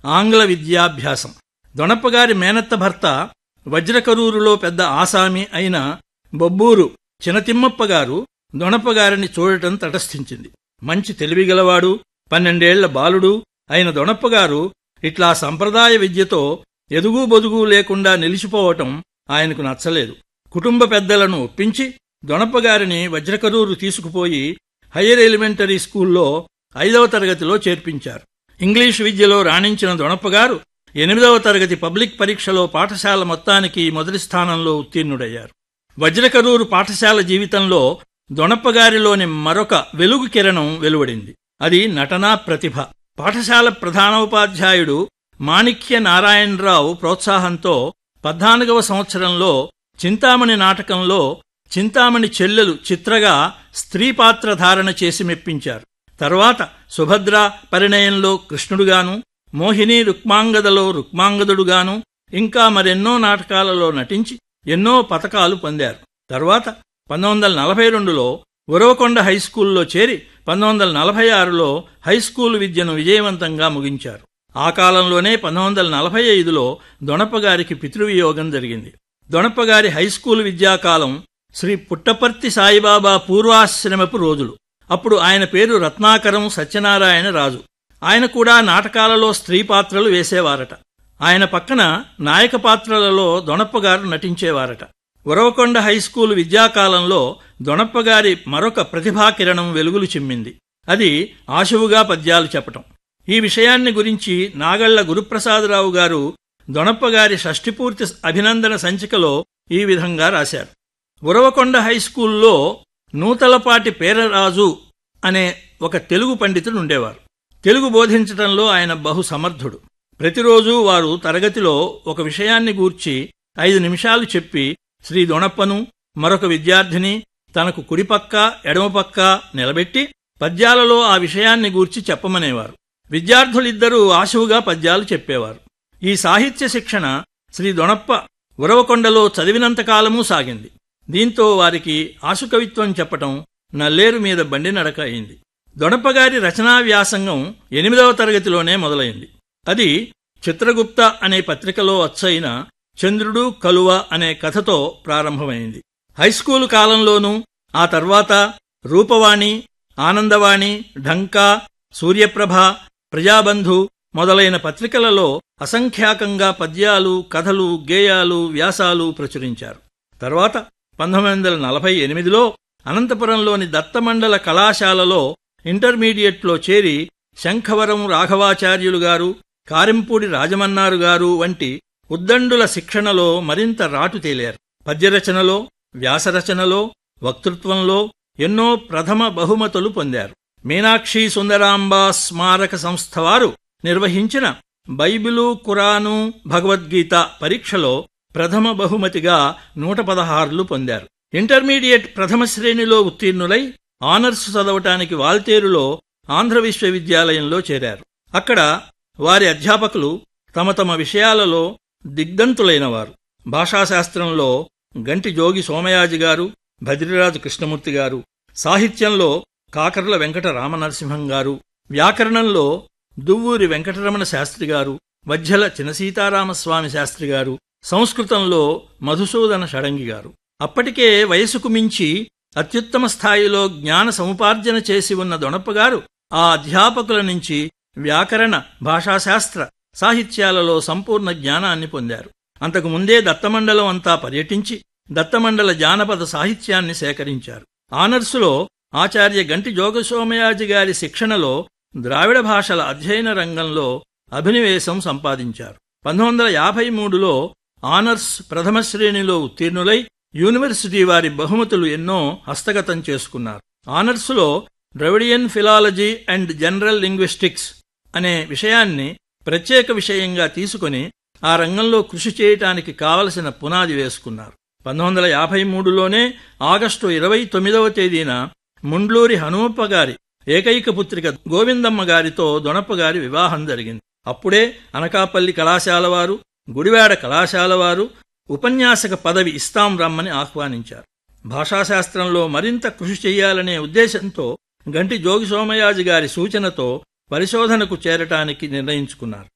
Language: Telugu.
ఆంగ్ల విద్యాభ్యాసం దొణప్పగారి మేనత్త భర్త వజ్రకరూరులో పెద్ద ఆసామి అయిన బొబ్బూరు చినతిమ్మప్ప గారు దొణప్పగారిని చూడటం తటస్థించింది మంచి తెలివిగలవాడు పన్నెండేళ్ల బాలుడు అయిన దొణప్పగారు ఇట్లా సంప్రదాయ విద్యతో ఎదుగు బొదుగు లేకుండా నిలిచిపోవటం ఆయనకు నచ్చలేదు కుటుంబ పెద్దలను ఒప్పించి దొణప్పగారిని వజ్రకరూరు తీసుకుపోయి హయ్యర్ ఎలిమెంటరీ స్కూల్లో ఐదవ తరగతిలో చేర్పించారు ఇంగ్లీష్ విద్యలో రాణించిన దొణప్పగారు ఎనిమిదవ తరగతి పబ్లిక్ పరీక్షలో పాఠశాల మొత్తానికి మొదటి స్థానంలో ఉత్తీర్ణుడయ్యారు వజ్రకరూరు పాఠశాల జీవితంలో దొణప్పగారిలోని మరొక వెలుగు కిరణం వెలువడింది అది నటనా ప్రతిభ పాఠశాల ప్రధానోపాధ్యాయుడు మాణిక్య నారాయణరావు ప్రోత్సాహంతో పద్నాలుగవ సంవత్సరంలో చింతామణి నాటకంలో చింతామణి చెల్లెలు చిత్రగా స్త్రీ పాత్ర ధారణ చేసి మెప్పించారు తర్వాత సుభద్ర పరిణయంలో కృష్ణుడుగాను మోహిని రుక్మాంగదలో రుక్మాంగదుడుగాను ఇంకా మరెన్నో నాటకాలలో నటించి ఎన్నో పతకాలు పొందారు తర్వాత పంతొమ్మిది వందల నలభై రెండులో ఉరవకొండ హైస్కూల్లో చేరి పంతొమ్మిది వందల నలభై ఆరులో హైస్కూల్ విద్యను విజయవంతంగా ముగించారు ఆ కాలంలోనే పంతొమ్మిది వందల నలభై ఐదులో దొణప్పగారికి పితృవియోగం జరిగింది దొణప్పగారి హైస్కూల్ విద్యాకాలం శ్రీ పుట్టపర్తి సాయిబాబా పూర్వాశ్రమపు రోజులు అప్పుడు ఆయన పేరు రత్నాకరం సత్యనారాయణ రాజు ఆయన కూడా నాటకాలలో స్త్రీ పాత్రలు వేసేవారట ఆయన పక్కన నాయక పాత్రలలో దొణప్పగారు నటించేవారట ఉరవకొండ హైస్కూల్ విద్యాకాలంలో దొణప్పగారి మరొక ప్రతిభాకిరణం వెలుగులు చిమ్మింది అది ఆశువుగా పద్యాలు చెప్పటం ఈ విషయాన్ని గురించి నాగళ్ల గురుప్రసాదరావు గారు దొణప్పగారి షష్ఠిపూర్తి అభినందన సంచికలో ఈ విధంగా రాశారు ఉరవకొండ హైస్కూల్లో నూతలపాటి పేరరాజు అనే ఒక తెలుగు పండితుడు ఉండేవారు తెలుగు బోధించటంలో ఆయన బహు సమర్థుడు ప్రతిరోజు వారు తరగతిలో ఒక విషయాన్ని గూర్చి ఐదు నిమిషాలు చెప్పి శ్రీ దొణప్పను మరొక విద్యార్థిని తనకు కుడిపక్క ఎడమపక్క నిలబెట్టి పద్యాలలో ఆ విషయాన్ని గూర్చి చెప్పమనేవారు విద్యార్థులిద్దరూ ఆశువుగా పద్యాలు చెప్పేవారు ఈ సాహిత్య శిక్షణ శ్రీ దొణప్ప ఉరవకొండలో చదివినంతకాలమూ సాగింది దీంతో వారికి ఆశుకవిత్వం చెప్పటం నల్లేరు మీద బండి నడక అయింది దొడపగారి రచనా వ్యాసంగం ఎనిమిదవ తరగతిలోనే మొదలైంది అది చిత్రగుప్త అనే పత్రికలో వచ్చైన చంద్రుడు కలువ అనే కథతో ప్రారంభమైంది హైస్కూలు కాలంలోనూ ఆ తర్వాత రూపవాణి ఆనందవాణి ఢంకా సూర్యప్రభ ప్రజాబంధు మొదలైన పత్రికలలో అసంఖ్యాకంగా పద్యాలు కథలు గేయాలు వ్యాసాలు ప్రచురించారు తర్వాత పంతొమ్మిది వందల నలభై ఎనిమిదిలో అనంతపురంలోని దత్తమండల కళాశాలలో ఇంటర్మీడియట్లో చేరి శంఖవరం రాఘవాచార్యులు గారు కారింపూడి రాజమన్నారు గారు వంటి ఉద్దండుల శిక్షణలో మరింత రాటు తేలారు పద్యరచనలో వ్యాసరచనలో వక్తృత్వంలో ఎన్నో ప్రథమ బహుమతులు పొందారు మీనాక్షి సుందరాంబ స్మారక సంస్థ వారు నిర్వహించిన బైబిలు కురాను భగవద్గీత పరీక్షలో ప్రథమ బహుమతిగా నూట పదహారులు పొందారు ఇంటర్మీడియట్ ప్రథమ శ్రేణిలో ఉత్తీర్ణులై ఆనర్స్ చదవటానికి వాల్తేరులో ఆంధ్ర విశ్వవిద్యాలయంలో చేరారు అక్కడ వారి అధ్యాపకులు తమ తమ విషయాలలో దిగ్ధంతులైనవారు భాషాశాస్త్రంలో గంటి జోగి సోమయాజి గారు భద్రిరాజు కృష్ణమూర్తి గారు సాహిత్యంలో కాకర్ల వెంకట రామనరసింహం గారు వ్యాకరణంలో దువ్వూరి వెంకటరమణ శాస్త్రి గారు వజ్జల చినసీతారామస్వామి శాస్త్రి గారు సంస్కృతంలో మధుసూదన షడంగి గారు అప్పటికే వయసుకు మించి అత్యుత్తమ స్థాయిలో జ్ఞాన సముపార్జన చేసి ఉన్న దొణప్పగారు ఆ అధ్యాపకుల నుంచి వ్యాకరణ భాషాశాస్త్ర సాహిత్యాలలో సంపూర్ణ జ్ఞానాన్ని పొందారు అంతకు ముందే దత్తమండలం అంతా పర్యటించి దత్తమండల జానపద సాహిత్యాన్ని సేకరించారు ఆనర్సులో ఆచార్య గంటి జోగసోమయాజి గారి శిక్షణలో ద్రావిడ భాషల అధ్యయన రంగంలో అభినివేశం సంపాదించారు పంతొమ్మిది వందల యాభై మూడులో ఆనర్స్ ప్రథమ శ్రేణిలో ఉత్తీర్ణులై యూనివర్సిటీ వారి బహుమతులు ఎన్నో హస్తగతం చేసుకున్నారు ఆనర్సులో Dravidian philology and general linguistics అనే విషయాన్ని ప్రత్యేక విషయంగా తీసుకుని ఆ రంగంలో కృషి చేయటానికి కావలసిన పునాది వేసుకున్నారు పంతొమ్మిది వందల యాభై మూడులోనే ఆగస్టు ఇరవై తొమ్మిదవ తేదీన ముండ్లూరి హనుమప్ప గారి ఏకైక పుత్రిక గోవిందమ్మ గారితో దొనప్ప గారి వివాహం జరిగింది అప్పుడే అనకాపల్లి కళాశాల వారు గుడివాడ కళాశాల వారు ఉపన్యాసక పదవి ఇస్తాం రమ్మని ఆహ్వానించారు భాషాశాస్త్రంలో మరింత కృషి చెయ్యాలనే ఉద్దేశంతో గంటి జోగి సోమయాజి గారి సూచనతో పరిశోధనకు చేరటానికి నిర్ణయించుకున్నారు